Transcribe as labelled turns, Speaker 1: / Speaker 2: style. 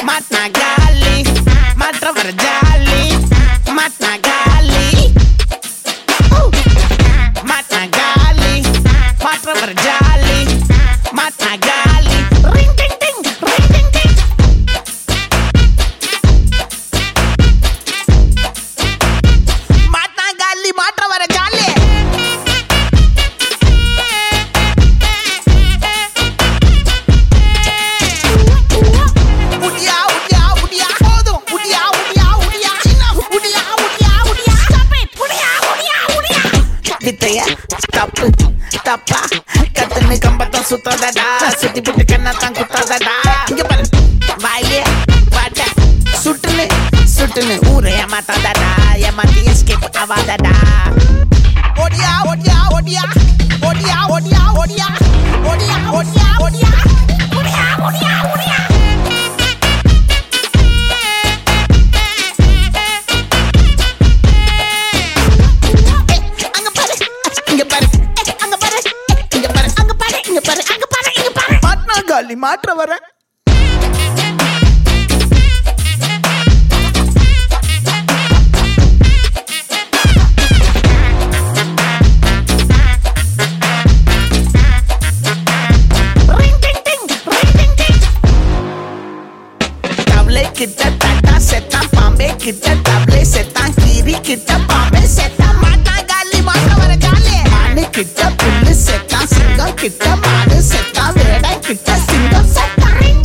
Speaker 1: மாட்னா காலி மாற்றவர் ஜாலி மாட்னா காலி மாட்னா காலி மாற்றவர் ஜாலி மாட்னா காலி ரிங் டிங் டிங் ரிங் டிங் டிங் மாட்னா காலி மாற்றவர் ஜாலி உடியா உடியா உடியா போதும் உடியா உடியா உடியா சின்ன உடியா உடியா உடியா ஸ்டாப் இட் உடியா உடியா உடியா வித்தைய தப்பு தப்பா கத்துன்னு கம்பத்தம் சுத்தாதடா சுத்தி புட்டு கண்ணத்தான் குத்தாதடா இங்க பாரு வாயிலே வாட்ட சுட்டுன்னு சுட்டுன்னு ஊரே ஏமாத்தாதடா ஏமாத்தி எஸ்கேப் ஆவாதடா ஒடியா ஒடியா ஒடியா ஒடியா ஒடியா ஒடியா ஒடியா ஒடியா ஒடியா ஒடியா ஒடியா ஒடியா அங்க பாரு இங்க பாரு அங்க பாரு இங்க பாரு அங்க பாரு இங்க பாரு அங்க பாரு இங்க பாரு மாட்னா காலி மாற்ற வரேன் தவளை கிட்ட தட்டா செத்தான் பாம்பே கிட்ட தவளை செத்தான் கீரி கிட்ட பாம்பே செத்தான் மாட்டா காலி மாட்ட வர காலி மானு கிட்ட புல்லு செத்தான் சிங்கம் கிட்ட மாடு செத்தான் வேடை கிட்ட சிங்கம் செத்தான்